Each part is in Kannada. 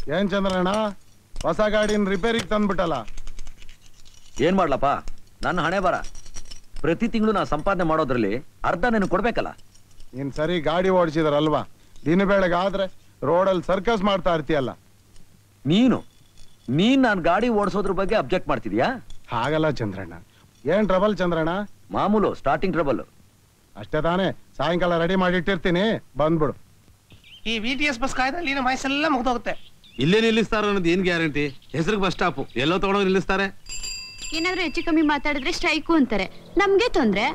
ಏನ್ ಚಂದ್ರಣ್ಣ ಹೊಸ ಗಾಡಿನ ರಿಪೇರಿಗೆ ತಂದ್ಬಿಟ್ಟಲ್ಲ ಏನ್ ಮಾಡ್ಲಪ್ಪ ನನ್ನ ಹಣೆ ಬರ ಪ್ರತಿ ತಿಂಗಳು ನಾ ಸಂಪಾದನೆ ಮಾಡೋದ್ರಲ್ಲಿ ಅರ್ಧ ನಿನಗೆ ಕೊಡ್ಬೇಕಲ್ಲ ನೀನ್ ಸರಿ ಗಾಡಿ ಓಡಿಸಿದಾರಲ್ವಾ ದಿನ ಬೆಳಗಾದ್ರೆ ರೋಡಲ್ಲಿ ಸರ್ಕಸ್ ಮಾಡ್ತಾ ಇರ್ತೀಯಲ್ಲ ನೀನು ನೀನ್ ನಾನು ಗಾಡಿ ಓಡಿಸೋದ್ರ ಬಗ್ಗೆ ಅಬ್ಜೆಕ್ಟ್ ಮಾಡ್ತಿದ್ಯಾ ಹಾಗಲ್ಲ ಚಂದ್ರಣ್ಣ ಏನ್ ಟ್ರಬಲ್ ಚಂದ್ರಣ್ಣ ಮಾಮೂಲು ಸ್ಟಾರ್ಟಿಂಗ್ ಟ್ರಬಲ್ ಅಷ್ಟೇ ತಾನೇ ಸಾಯಂಕಾಲ ರೆಡಿ ಮಾಡಿ ಇಟ್ಟಿರ್ತೀನಿ ಬಂದ್ಬಿಡು ಈ ವಿ ಟಿ ಎಸ್ ಬಸ್ ಕಾಯ್ದಲ್ಲಿ ನಮ್ಮ ವಯಸ್ಸೆಲ್ಲ ಮುಗ್ದೋಗುತ್ತೆ ಇಲ್ಲೇ ನಿಲ್ಲಿಸ್ತಾರ ಅನ್ನೋದು ಏನ್ ಗ್ಯಾರಂಟಿ ಹೆಸರಿಗೆ ಬಸ್ ಸ್ಟಾಪ್ ಎಲ್ಲೋ ತಗೊಂಡೋಗಿ ನಿಲ್ಲಿಸ್ತಾರೆ ಏನಾದ್ರೂ ಹೆಚ್ಚು ಕಮ್ಮಿ ಮಾತಾಡಿದ್ರೆ ಸ್ಟ್ರೈಕು ಅಂತಾರೆ ನಮ್ಗೆ ತೊಂದ್ರೆ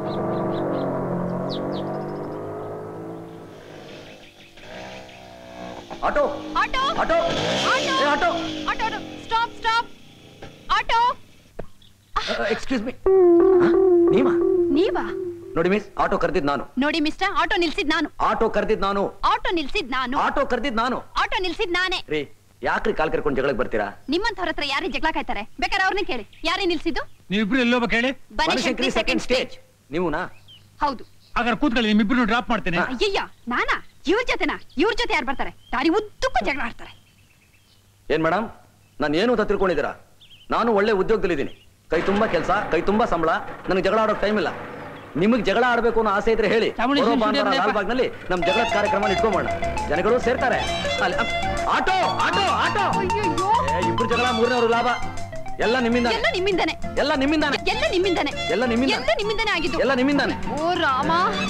ಆಟೋ ಆಟೋ ಆಟೋ ಏ, auto auto stop stop auto excuse me ನೀವಾ ನೀವಾ ನೋಡಿ ಮಿಸ್ ಆಟೋ ಕರೆದಿದ್ ನಾನು ನೋಡಿ ಮಿಸ್ಟರ್ ಆಟೋ ನಿಲ್ಸಿದ್ ನಾನು ಆಟೋ ಕರೆದಿದ್ ನಾನು ಆಟೋ ನಿಲ್ಸಿದ್ ನಾನು ಆಟೋ ಕರೆದಿದ್ ನಾನು ಆಟೋ ನಿಲ್ಸಿದ್ ನಾನೇ ರೀ ಯಾಕ್ರಿ ಕಾಲ್ ಕರ್ಕೊಂಡು ಜಗಳಕ್ಕೆ ಬರ್ತೀರಾ ನಿಮ್ಮಂತವ್ರ ಹತ್ರ ಯಾರೇ ಜಗಳ ಕಾಯ್ತಾರೆ ಬೇಕಾದ್ರೆ ಅವ್ರನ್ನೇ ಕೇಳಿ ಯಾರೇ ನಿಲ್ಸಿದ್ದು ನೀವಿಬ್ರು ಎಲ್ಲೋಗ್ಬೇಕು ಹೇಳಿ ಬನಶಂಕರಿ ಸೆಕೆಂಡ್ ಸ್ಟೇಜ್ ನೀವುನಾ ಹೌದು ಹಾಗಾದ್ರೆ ಕೂತ್ಕೊಳ್ಳಿ ನಿಮ್ಮಿಬ್ರು ಡ್ರಾಪ್ ಮಾಡ್ತೇನೆ ಅಯ್ಯಯ್ಯ ನಾನಾ ಇವ್ರ ಜೊತೆನಾ ಇವ್ರ ಜೊತೆ ಯಾರು ಬರ್ತಾರೆ ದಾರಿ ಉದ್ದಕ್ಕೂ ಜಗಳ ಆಡ್ತಾರೆ ಏನ್ ಮೇಡಮ್ ನಾನು ಏನು ಅಂತ ತಿಳ್ಕೊಂಡಿದ್ದೀರಾ ನಾನು ಒಳ್ಳೆ ಉದ್ಯೋಗದಲ್ಲಿದ್ದೀನಿ ಕೈ ತುಂಬಾ ಕೆಲಸ ಕೈ ತುಂಬಾ ಸಂಬಳ ನನಗೆ ಜಗಳ ಆಡೋಕ್ ಟೈಮ್ ಇಲ್ಲ ನಿಮಗೆ ಜಗಳ ಆಡ್ಬೇಕು ಅನ್ನೋ ಆಸೆ ಇದ್ರೆ ಹೇಳಿ ಚಾಮುಂಡಿ ಬರೋ ಸ್ಟುಡಿಯೋ ಭಾನುವಾರ ನೇಪ. ಲಾಲ್ಬಾಗ್ನಲ್ಲಿ ನಮ್ ಜಗಳದ ಕಾರ್ಯಕ್ರಮ ಇಟ್ಕೊಂಬೋಣ ಜನಗಳು ಸೇರ್ತಾರೆ ಅಲ್ಲಿ, ಅಪ್, ಆಟೋ ಆಟೋ ಆಟೋ ಅಯ್ಯಯ್ಯೋ ಏ, ಇಬ್ರು ಜಗಳ ಮೂರನೇವ್ರು ಲಾಭ ಎಲ್ಲ ನಿಮ್ಮಿಂದ ಎಲ್ಲ ನಿಮ್ಮಿಂದನೆ ಎಲ್ಲ ನಿಮ್ಮಿಂದಾನೆ ಎಲ್ಲ ನಿಮ್ಮಿಂದನೆ ಎಲ್ಲ ನಿಮ್ಮಿಂದ ಎಲ್ಲ ನಿಮ್ಮಿಂದನೆ ಆಗಿದ್ದು ಎಲ್ಲ ನಿಮ್ಮಿಂದಾನೆ ಓ ರಾಮ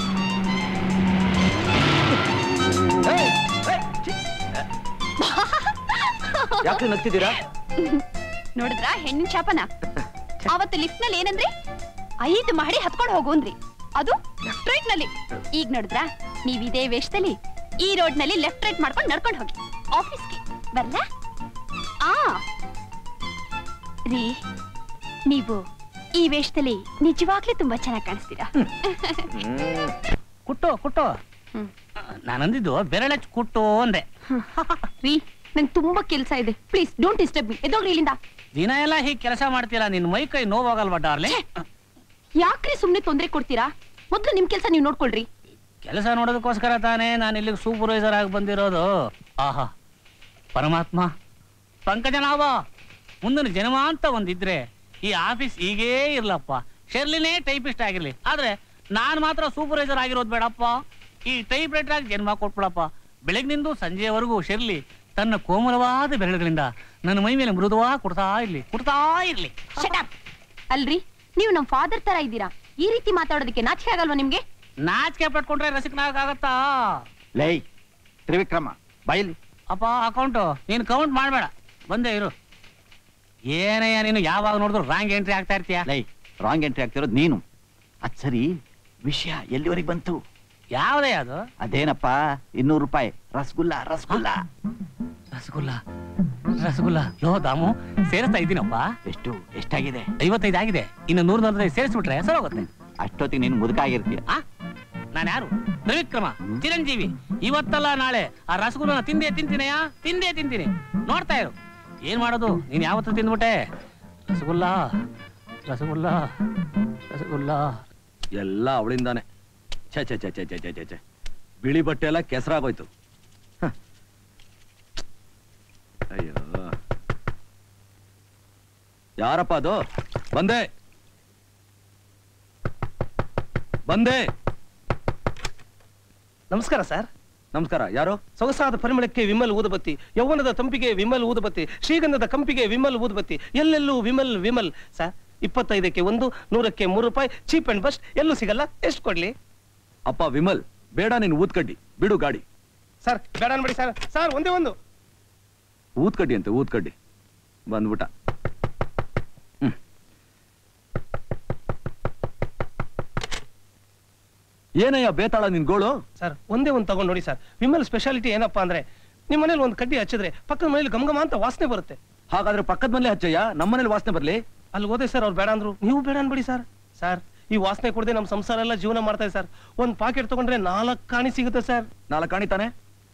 ಏಯ್, ಏಯ್, ಛೀ. ಯಾಕ್ರಿ ನಗ್ತಿದ್ದೀರಾ ನೋಡಿದ್ರಾ ಹೆಣ್ಣಿನ ಶಾಪನ ಅವತ್ತು ಲಿಫ್ಟ್ ನಲ್ಲಿ ಏನಂದ್ರಿ ಐದು ಮಾಡಿ ಹತ್ಕೊಂಡು ಹೋಗುವಂದ್ರಿ ಅದು ಲೆಫ್ಟ್ ರೈಟ್ ನಲ್ಲಿ ಈಗ ನೋಡಿದ್ರಾ ನೀವ್ ಇದೇ ವೇಷದಲ್ಲಿ ಈ ರೋಡ್ ನಲ್ಲಿ ಲೆಫ್ಟ್ ರೈಟ್ ಮಾಡ್ಕೊಂಡು ನಡ್ಕೊಂಡು ಹೋಗಿ ಆಫೀಸ್ಗೆ ಬರ್ಲಾ ಆ ರೀ ನೀವು ಈ ವೇಷದಲ್ಲಿ ನಿಜವಾಗ್ಲೂ ತುಂಬಾ ಚೆನ್ನಾಗಿ ಕಾಣಿಸ್ತೀರಾ ಕುಟ್ಟು ಕುಟ್ಟು ಹ್ಮ್. ನಾನಂದಿದ್ದು ಬೆರಳಚ್ಚು ಕುಟ್ಟು ಅಂದೆ ರೀ ನಂಗೆ ತುಂಬಾ ಕೆಲಸ ಇದೆ ಪ್ಲೀಸ್ ಡೋಂಟ್ ಡಿಸ್ಟರ್ಬ್ ಮಿ ಎದೋಗ್ರಿ ಇಲ್ಲಿಂದ ದಿನ ಎಲ್ಲ ಹೀಗೆ ಕೆಲಸ ಮಾಡ್ತೀರಾ ನಿನ್ ಮೈ ಕೈ ನೋವಾಗಲ್ವಾ ಡಾರ್ಲಿ ಛೆ! ಯಾಕ್ರಿ ಸುಮ್ನೆ ತೊಂದ್ರೆ ಕೊಡ್ತೀರಾ ಮೊದ್ಲು ನಿಮ್ ಕೆಲಸ ನೀವು ನೋಡ್ಕೊಳ್ರಿ ಕೆಲಸ ನೋಡೋದಕ್ಕೋಸ್ಕರ ತಾನೇ ನಾನು ಇಲ್ಲಿಗೆ ಸೂಪರ್ವೈಸರ್ ಆಗಿ ಬಂದಿರೋದು ಆಹಾ ಪರಮಾತ್ಮ ಪಂಕಜನಾಭ ಮುಂದಿನ ಜನ್ಮ ಅಂತ ಒಂದಿದ್ರೆ ಈ ಆಫೀಸ್ ಹೀಗೇ ಇರ್ಲಪ್ಪ ಶೆರ್ಲಿನೇ ಟೈಪಿಸ್ಟ್ ಆಗಿರ್ಲಿ ಆದ್ರೆ ನಾನ್ ಮಾತ್ರ ಸೂಪರ್ವೈಸರ್ ಆಗಿರೋದು ಬೇಡಪ್ಪ ಈ ಟೈಪ್ ರೈಟರ್ ಆಗಿ ಜನ್ಮ ಕೊಟ್ಬಿಡಪ್ಪ ಬೆಳಗ್ನಿಂದ ಸಂಜೆವರೆಗೂ ಶೆರ್ಲಿ ತನ್ನ ಕೋಮಲವಾದ ಬೆರಳುಗಳಿಂದ ನನ್ನ ಮೈ ಮೇಲೆ ಮೃದುವಾಗಿ ಕೊಡ್ತಾ ಇರ್ಲಿ ಕೊಡ್ತಾ ಇರ್ಲಿ Shut up. ಅಲ್ರಿ ನೀವು ನಮ್ ಫಾದರ್ ತರ ಇದ್ದೀರಾ ಈ ರೀತಿ ಮಾತಾಡೋದಕ್ಕೆ ನಾಚಿಕೆ ಆಗಲ್ವಾ ನಿಮ್ಗೆ ನಾಚಿಕೆ ಪಟ್ಕೊಂಡ್ರೆ ರಸಿಕನಾಗತ್ತಾ ಲೈ ತ್ರಿವಿಕ್ರಮ ಬೈಲಿ ಅಪ್ಪ ಅಕೌಂಟು ನೀನು ಕೌಂಟ್ ಮಾಡಬೇಡ ಬಂದೇ ಇರು ಏನಯ್ಯ ನೀನು ಯಾವಾಗ ನೋಡಿದ್ರು ರಾಂಗ್ ಎಂಟ್ರಿ ಆಗ್ತಾ ಇರ್ತೀಯ ಲೈ ರಾಂಗ್ ಎಂಟ್ರಿ ಆಗ್ತಿರೋದು ನೀನು ಅದ್ ಸರಿ ವಿಷಯ ಎಲ್ಲಿವರೆಗೆ ಬಂತು ಯಾವ್ದೇ ಅದು ಅದೇನಪ್ಪ ಇನ್ನೂರು ರೂಪಾಯಿ ರಸಗುಲ್ಲ ರಸಗುಲ್ಲ ರಸಗುಲ್ಲ ರಸಗುಲ್ಲ ಲೋ ದಾಮು ಸೇರಿಸ್ತಾ ಇದ್ದೀನಪ್ಪ ಎಷ್ಟು ಎಷ್ಟಾಗಿದೆ ಐವತ್ತೈದು ಆಗಿದೆ ಇನ್ನು ನೂರ ನಲವತ್ತೈದು ಸೇರಿಸ್ಬಿಟ್ರೆ ಸರ್ ಹೋಗುತ್ತೆ ಅಷ್ಟೊತ್ತಿಗೆ ನೀನು ಮುದುಕ ಆಗಿರ್ತೀಯ ಆ ನಾನು ಯಾರು ತ್ರಿವಿಕ್ರಮ ಚಿರಂಜೀವಿ ಇವತ್ತಲ್ಲ ನಾಳೆ ಆ ರಸಗುಲ್ಲನ ತಿಂದೇ ತಿಂತೀನಯ್ಯ ತಿಂದೇ ತಿಂತೀನಿ ನೋಡ್ತಾ ಇರು ಏನ್ ಮಾಡೋದು ನೀನ್ ಯಾವತ್ತು ತಿಂದ್ಬಿಟ್ಟೆ ರಸಗುಲ್ಲ ರಸಗುಲ್ಲ ರಸಗುಲ್ಲ ಎಲ್ಲ ಅವಳಿಂದಾನೆ ಛೆ ಛೆ ಛೆ ಛೆ ಛೆ ಛೆ ಛೆ ಛೆ ಬಿಳಿ ಬಟ್ಟೆ ಎಲ್ಲ ಕೆಸರಾಗೋಯ್ತು ಹ. ಅಯ್ಯೋ ಯಾರಪ್ಪ ಅದು ಬಂದೆ ಬಂದೆ ನಮಸ್ಕಾರ ಸರ್ ನಮಸ್ಕಾರ ಯಾರು ಸೊಗಸಾದ ಪರಿಮಳಕ್ಕೆ ವಿಮಲ್ ಊದುಬತ್ತಿ ಯೌವನದ ತಂಪಿಗೆ ವಿಮಲ್ ಊದುಬತ್ತಿ ಶ್ರೀಗಂಧದ ಕಂಪಿಗೆ ವಿಮಲ್ ಊದುಬತ್ತಿ ಎಲ್ಲೆಲ್ಲೂ ವಿಮಲ್ ವಿಮಲ್ ಸರ್ ಇಪ್ಪತ್ತೈದಕ್ಕೆ ಒಂದು ನೂರಕ್ಕೆ ಮೂರು ರೂಪಾಯಿ ಚೀಪ್ ಅಂಡ್ ಬಸ್ಟ್ ಎಲ್ಲೂ ಸಿಗಲ್ಲ ಎಷ್ಟು ಕೊಡ್ಲಿ ಅಪ್ಪ ವಿಮಲ್ ಬೇಡ ನೀನು ಊದ್ಕಡ್ಡಿ ಬಿಡು ಗಾಡಿ ಸರ್ ಬೇಡ ಅನ್ಬೇಡಿ ಸರ್ ಸರ್ ಒಂದೇ ಒಂದು ಊದ್ಕಡ್ಡಿ ಅಂತೆ ಊದ್ಕಡ್ಡಿ ಬಂದ್ಬಿಟ್ಟ ಹ್ಮ್. ಏನಯ್ಯ ಬೇತಾಳ ನಿನ್ ಗೋಳು ಸರ್ ಒಂದೇ ಒಂದು ತಗೊಂಡು ನೋಡಿ ಸರ್ ವಿಮಲ್ ಸ್ಪೆಷಾಲಿಟಿ ಏನಪ್ಪಾ ಅಂದ್ರೆ ನಿಮ್ಮ ಮನೇಲಿ ಒಂದು ಕಡ್ಡಿ ಹಚ್ಚಿದ್ರೆ ಪಕ್ಕದ ಮನೇಲಿ ಗಮಗಮ ಅಂತ ವಾಸನೆ ಬರುತ್ತೆ ಹಾಗಾದ್ರೆ ಪಕ್ಕದ ಮನೇಲಿ ಹಚ್ಚಯ್ಯ ನಮ್ಮನೇಲಿ ವಾಸನೆ ಬರ್ಲಿ ಅಲ್ಲಿ ಹೋದೆ ಸರ್ ಅವ್ರು ಬೇಡ ಅಂದ್ರು ನೀವು ಬೇಡ ಅನ್ಬೇಡಿ ಸರ್ ಸರ್ ಈ ವಾಸನೆ ಕೊಡದೆ ನಮ್ಮ ಸಂಸಾರ ಎಲ್ಲ ಜೀವನ ಮಾಡ್ತಾ ಇದೆ ಸರ್ ಒಂದ್ ಪಾಕೆಟ್ ತಗೊಂಡ್ರೆ ನಾಲ್ಕು ಕಾಣಿ ಸಿಗುತ್ತೆ ಸರ್ ನಾಲ್ಕು ಕಾಣಿತಾನೆ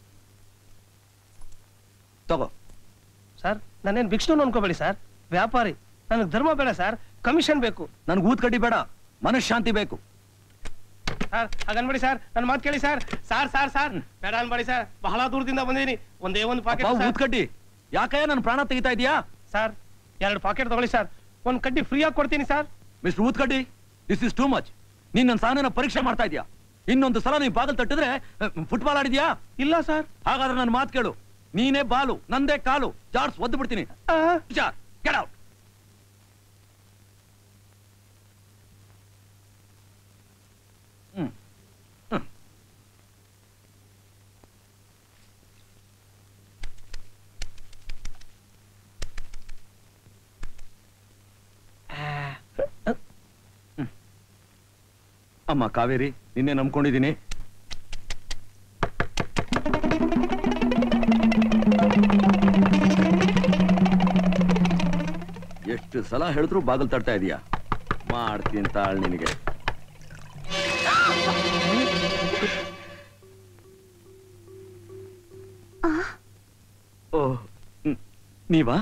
ತಗೋ ಸರ್ ನಾನೇನ್ ಭಿಕ್ಷು ಅನ್ಕೋಬೇಡಿ ಸರ್ ವ್ಯಾಪಾರಿ ನನಗೆ ಧರ್ಮ ಬೇಡ ಸರ್ ಕಮಿಷನ್ ಬೇಕು ನನ್ಗೆ ಊದ್ಕಡ್ಡಿ ಬೇಡ ಮನಃಶಾಂತಿ ಬೇಕು ಸರ್ ಹಾಗನ್ಬೇಡಿ ಸರ್ ನನ್ನ ಮಾತು ಕೇಳಿ ಸರ್ ಸಾರ್ ಸಾರ್ ಸಾರ್ ಬೇಡ ಅನ್ಬೇಡಿ ಸರ್ ಬಹಳ ದೂರದಿಂದ ಬಂದಿದ್ದೀನಿ ಒಂದೇ ಒಂದು ಅಪ್ಪ, ಪಾಕೆಟ್ ಊದ್ಕಡ್ಡಿ ಯಾಕಯ್ಯ ನನ್ನ ಪ್ರಾಣ ತೆಗಿತಾ ಇದೀಯಾ ಸರ್ ಎರಡು ಪಾಕೆಟ್ ತಗೊಳ್ಳಿ ಸರ್ ಒಂದ್ ಕಡ್ಡಿ ಫ್ರೀ ಆಗಿ ಕೊಡ್ತೀನಿ ಸರ್ ಮಿಸ್ಟರ್ ಊತ್ಕಡ್ಡಿ ದಿಸ್ ಇಸ್ ಟೂ ಮಚ್ ನೀನ್ ನನ್ನ ಸಾಧನೆನ ಪರೀಕ್ಷೆ ಮಾಡ್ತಾ ಇದೀಯಾ ಇನ್ನೊಂದು ಸಲ ನೀನ್ ಬಾಗಲ್ ತಟ್ಟಿದ್ರೆ ಫುಟ್ಬಾಲ್ ಆಡಿದ್ಯಾ ಇಲ್ಲ ಸರ್ ಹಾಗಾದ್ರೆ ನನ್ನ ಮಾತು ಕೇಳು ನೀನೇ ಬಾಲು ನಂದೇ ಕಾಲು ಜಾರ್ಸ್ ಒದ್ದು ಬಿಡ್ತೀನಿ ಆ, ಗೆಟ್ ಔಟ್ ಅಮ್ಮ ಕಾವೇರಿ ನಿನ್ನೆ ನಂಬ್ಕೊಂಡಿದ್ದೀನಿ ಎಷ್ಟು ಸಲ ಹೇಳಿದ್ರು ಬಾಗಿಲು ತಡ್ತಾ ಇದೀಯಾ ಮಾಡ್ತೀನಿ ತಾಳ್ ನಿನಗೆ ಓ ಹ್ಮ್. ನೀವಾ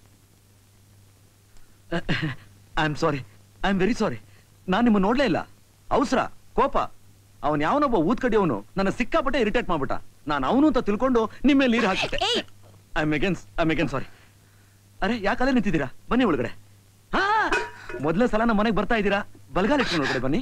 I am sorry I am very sorry ನಾನು ನಿಮ್ಮ ನೋಡ್ಲೇ ಇಲ್ಲ ಅವಸರ ಕೋಪ ಅವನ್ ಯಾವನೊಬ್ಬ ಊದ್ಕಡಿ ಅವನು ನನ್ನ ಸಿಕ್ಕಾಪಟ್ಟೆ ಇರಿಟೇಟ್ ಮಾಡ್ಬಿಟ್ಟ ನಾನು ಅವನು ಅಂತ ತಿಳ್ಕೊಂಡು ನಿಮ್ಮ ಮೇಲೆ ನೀರು ಹಾಕಿಟ್ಟೆ ಏಯ್! I am against I am again sorry ಅರೆ ಯಾಕಲ್ಲೇ ನಿಂತಿದ್ದೀರಾ ಬನ್ನಿ ಒಳಗಡೆ ಹಾ ಮೊದಲೇ ಸಲ ನಮ್ಮ ಮನೆಗೆ ಬರ್ತಾ ಇದ್ದೀರಾ ಬಲಗಾಲ ಇಟ್ಕೊಂಡು ಒಳಗಡೆ ಬನ್ನಿ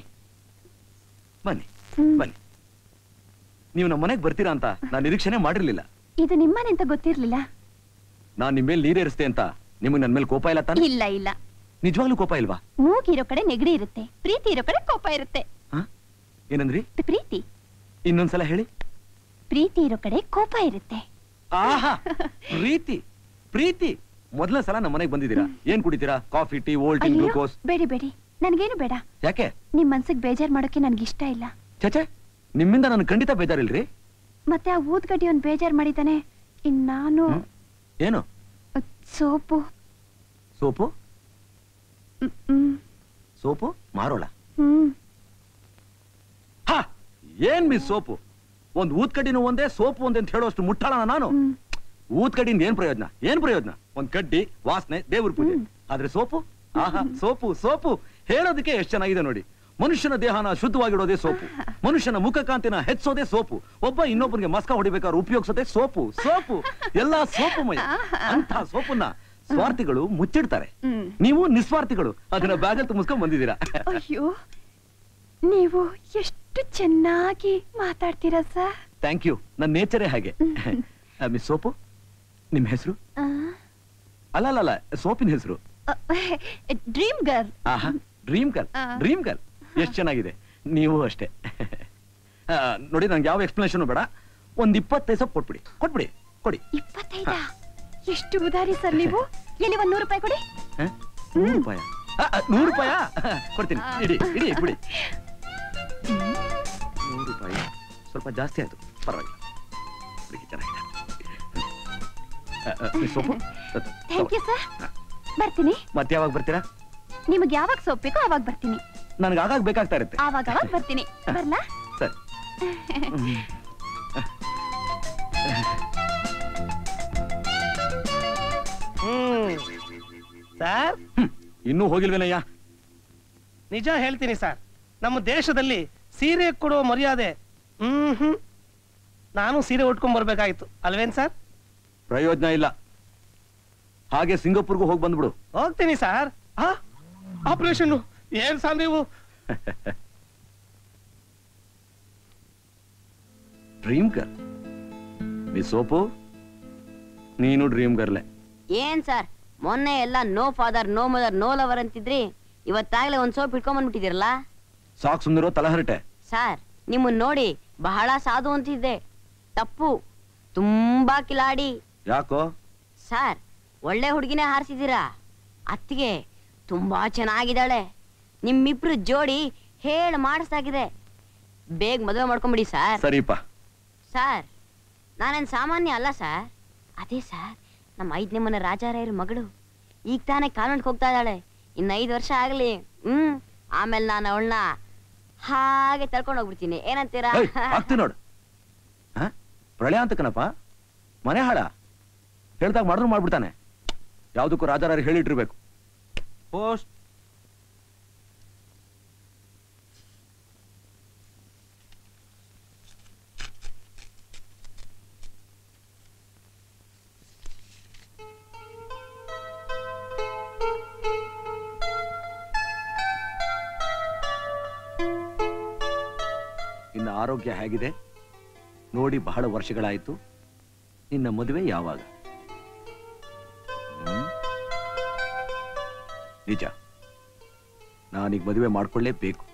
ಬನ್ನಿ ಬನ್ನಿ ನೀವು ನಮ್ಮ ಮನೆಗೆ ಬರ್ತೀರಾ ಅಂತ ನಾನು ನಿರೀಕ್ಷಣೆ ಮಾಡಿರ್ಲಿಲ್ಲ ಇದು ನಿಮ್ಮನೆ ಅಂತ ಗೊತ್ತಿರ್ಲಿಲ್ಲ ನಾನ್ ನಿಮ್ಮ ಮೇಲೆ ನೀರೇರಿಸ್ತೆ ಅಂತ ನಿಮಗೆ ನನ್ನ ಮೇಲೆ ಕೋಪ ಇಲ್ಲ ತಾನೆ ಇಲ್ಲ ಇಲ್ಲ ನಿಜವಾಗ್ಲೂ ಕೋಪ ಇಲ್ವಾ ಮೂಗಿರೋ ಕಡೆ ನೆಗಡಿ ಇರುತ್ತೆ ಪ್ರೀತಿ ಇರೋ ಕಡೆ ಕೋಪ ಇರುತ್ತೆ ಹಾ ಏನಂದ್ರಿ ಪ್ರೀತಿ ಇನ್ನೊಂದ್ಸಲ ಹೇಳಿ ಪ್ರೀತಿ ಇರೋ ಕಡೆ ಕೋಪ ಇರುತ್ತೆ ಆಹಾ ಪ್ರೀತಿ ಪ್ರೀತಿ ಮೊದಲ ಸಲ ನಮ್ಮ ಮನೆಗೆ ಬಂದಿದ್ದೀರಾ ಏನ್ ಕುಡಿತೀರಾ ಕಾಫಿ ಟೀ ಓಲ್ಡ್ ಅಯ್ಯೋ ಗ್ಲೂಕೋಸ್ ಬೇಡಿ ಬೇಡಿ ನನ್ಗೇನು ಬೇಡ ಯಾಕೆ ನಿಮ್ ಮನ್ಸಿಗೆ ಬೇಜಾರ್ ಮಾಡೋಕೆ ನನ್ಗೆ ಇಷ್ಟ ಇಲ್ಲ ಚಚೆ ನಿಮ್ಮಿಂದ ನನಗೆ ಖಂಡಿತ ಬೇಜಾರಿಲ್ರಿ ಮತ್ತೆ ಆ ಊದ್ಗಡ್ಡಿ ಒಂದ್ ಬೇಜಾರ್ ಮಾಡಿದಾನೆ ಇನ್ ನಾನು ಹ್ಮ್? ಏನು ಅಹ್, ಸೋಪು ಸೋಪು ಹ್ಮ್, ಹ್ಮ್ ಸೋಪು ಮಾರೋಳ ಹ್ಮ್ ಹಾ ಏನ್ ಮಿಸ್ ಸೋಪು ಒಂದ್ ಊದ್ಕಡ್ಡಿನೂ ಒಂದೇ ಸೋಪು ಒಂದೇ ಅಂತ ಹೇಳೋಷ್ಟು ಮುಟ್ಟಾಳ ನಾನು ಹ್ಮ್ ಊದ್ಕಡ್ಡಿಯಿಂದ ಏನ್ ಪ್ರಯೋಜನ ಏನ್ ಪ್ರಯೋಜನ ಒಂದ್ ಕಡ್ಡಿ ವಾಸನೆ ದೇವ್ರ ಪೂಜೆ ಆದ್ರೆ ಸೋಪು ಆಹಾ ಸೋಪು ಸೋಪು ಹೇಳೋದಕ್ಕೆ ಎಷ್ಟು ಚೆನ್ನಾಗಿದೆ ನೋಡಿ ಮನುಷ್ಯನ ದೇಹನ ಶುದ್ಧವಾಗಿಡೋದೇ ಸೋಪು ಮನುಷ್ಯನ ಮುಖಕಾಂತಿನ ಹೆಚ್ಚೋದೇ ಸೋಪು ಒಬ್ಬ ಇನ್ನೊಬ್ಬನಿಗೆ ಮಸ್ಕ ಹೊಡಿಬೇಕಾದ್ರೆ ಉಪಯೋಗಿಸೋದೇ ಸೋಪು ಸೋಪು ಎಲ್ಲಾ ಸೋಪುಮಯ ಅಂತ ಸೋಪನ್ನ ಸ್ವಾರ್ಥಿಗಳು ಮುಚ್ಚಿಡ್ತಾರೆ ಹ್ಮ್. ನೀವು ನಿಸ್ವಾರ್ಥಿಗಳು ಅದನ್ನ ಬ್ಯಾಗಲ್ ತುಂಬಿಸ್ಕೊಂಡ್ ಬಂದಿದ್ದೀರಾ ಅಯ್ಯೋ ನೀವು ಎಷ್ಟು ಚೆನ್ನಾಗಿ ಮಾತಾಡ್ತೀರಾ ಸರ್ ಥ್ಯಾಂಕ್ ಯು ನನ್ನ ನೇಚರೇ ಹಾಗೆ ಮಿಸ್ ಸೋಪು ನಿಮ್ ಹೆಸರು ಅಲ್ಲ ಅಲ್ಲ ಅಲ್ಲ ಸೋಪಿನ ಹೆಸರು ಡ್ರೀಮ್ ಗರ್ಲ್ ಆಹಾ ಡ್ರೀಮ್ ಗರ್ಲ್ ಆ. ಡ್ರೀಮ್ ಗರ್ಲ್ ಎಷ್ಟು ಚೆನ್ನಾಗಿದೆ ನೀವು ಅಷ್ಟೇ ಆ, ನೋಡಿ ನಂಗೆ ಯಾವ ಎಕ್ಸ್ಪ್ಲನೇಷನ್ ಬೇಡ ಒಂದ್ ಇಪ್ಪತ್ತೈದು ಸೊಪ್ಪು ಕೊಟ್ಬಿಡಿ ಕೊಟ್ಬಿಡಿ ಕೊಡಿ ಇಪ್ಪತ್ತೈದ ಎಷ್ಟು ಉದಾರಿ ಸರ್ ನೀವು ಎಲ್ಲಿ ಒಂದ್ ನೂರು ರೂಪಾಯಿ ಕೊಡಿ ಹ? ನೂರು ರೂಪಾಯ ಆ, ಆ, ನೂರು ರೂಪಾಯ ಕೊಡ್ತೀನಿ ಇಡಿ ಇಡಿ ಇಟ್ಬಿಡಿ ನೂರು ರೂಪಾಯಿ ಸ್ವಲ್ಪ ಜಾಸ್ತಿ ಆಯ್ತು ಪರವಾಗಿಲ್ಲ ಹುಡುಗಿ ಚೆನ್ನಾಗಿದೆ ಆ, ಆ, miss soap thank you sir ಬರ್ತೀನಿ ಮತ್ತೆ ಯಾವಾಗ ಬರ್ತೀರಾ ನಿಮಗೆ ಯಾವಾಗ ಸೋಪ್ ಬೇಕೋ ಅವಾಗ ಬರ್ತೀನಿ ನನಗೆ ಆಗಾಗ ಬೇಕಾಗ್ತಾ ಇರುತ್ತೆ ಆವಾಗ ಅವಾಗ ಬರ್ತೀನಿ ಬರ್ಲಾ ಸರಿ ಹ್ಮ್ ಸರ್ ಹ್ಮ್. ಇನ್ನೂ ಹೋಗಿಲ್ವೇನಯ್ಯ ನಿಜ ಹೇಳ್ತೀನಿ ಸರ್ ನಮ್ಮ ದೇಶದಲ್ಲಿ ಸೀರೆ ಕೊಡೋ ಮರ್ಯಾದೆ ಹ್ಮ್ ಹ್ಮ್ ನಾನು ಸೀರೆ ಉಟ್ಕೊಂಡ್ ಬರ್ಬೇಕಾಗಿತ್ತು ಅಲ್ವೇನ್ ಸರ್ ಪ್ರಯೋಜನ ಇಲ್ಲ ಹಾಗೆ ಸಿಂಗಾಪುರ್ಗೂ ಹೋಗಿ ಬಂದ್ಬಿಡು ಹೋಗ್ತೀನಿ ಸರ್ ಆಪರೇಷನ್ ಏನ್ ಸರ್ ನೀವು ಡ್ರೀಮ್ ಗರ್ಲ್ ಮಿಸ್ ಸೋಪು ನೀನು ಡ್ರೀಮ್ ಗರ್ಲೆ ಏನ್ ಸರ್ ಮೊನ್ನೆ ಎಲ್ಲ no father no mother no lover ಅಂತಿದ್ರಿ ಇವತ್ತಾಗ್ಲೇ ಒಂದ್ ಸೋಪ್ ಇಟ್ಕೊಂಡ್ ಬಂದ್ಬಿಟ್ಟಿದಿರಲ್ಲ ಸಾಕ್ ಸುಂದರೋ ತಲಹರಟೆ ಸರ್ ನಿಮ್ಮನ್ ನೋಡಿ ಬಹಳ ಸಾಧು ಅಂತಿದ್ದೆ ತಪ್ಪು ತುಂಬಾ ಕಿಲಾಡಿ ಯಾಕೋ ಸರ್ ಒಳ್ಳೆ ಹುಡುಗಿನೇ ಹಾರಿಸಿದ್ದೀರಾ ಅತ್ತಿಗೆ ತುಂಬಾ ಚೆನ್ನಾಗಿದ್ದಾಳೆ ನಿಮ್ಮಿಬ್ರು ಜೋಡಿ ಹೇಳ ಮಾಡಿಸಾಗಿದೆ ಬೇಗ ಮದುವೆ ಮಾಡ್ಕೊಂಬಿಡಿ ಸರ್ ಸರಿಪ್ಪ ಸರ್ ನಾನೇನ್ ಸಾಮಾನ್ಯ ಅಲ್ಲ ಸರ್ ಅದೇ ಸರ್ ನಮ್ಮ ಐದನೇ ಮನೆ ರಾಜಾರಾಯರ ಮಗಳು ಈಗ ತಾನೇ ಕಾನ್ವೆಂಟ್ಗೆ ಹೋಗ್ತಾ ಇದ್ದಾಳೆ ಇನ್ನು ಐದು ವರ್ಷ ಆಗಲಿ ಹ್ಮ್ ಆಮೇಲೆ ನಾನು ಅವಳನ್ನ ಹಾಗೆ ತಳ್ಕೊಂಡು ಹೋಗ್ಬಿಡ್ತೀನಿ ಏನಂತೀರಾ ಏಯ್, ಆಗ್ತಿ ನೋಡು ಹ? ಪ್ರಳಯ ಅಂತ ಕಣಪ್ಪ ಮನೆ ಹಾಳ ಹೇಳ್ದಾಗ ಮಾಡಿದ್ರು ಮಾಡ್ಬಿಡ್ತಾನೆ ಯಾವ್ದಕ್ಕೂ ರಾಜಾರಾರು ಹೇಳಿಟ್ಟಿರ್ಬೇಕು ಪೋಸ್ಟ್ ಆರೋಗ್ಯ ಹೇಗಿದೆ ನೋಡಿ ಬಹಳ ವರ್ಷಗಳಾಯ್ತು ನಿನ್ನ ಮದುವೆ ಯಾವಾಗ ಹ್ಮ್? ನಿಜ ನಾನೀಗ ಮದುವೆ ಮಾಡ್ಕೊಳ್ಳೇಬೇಕು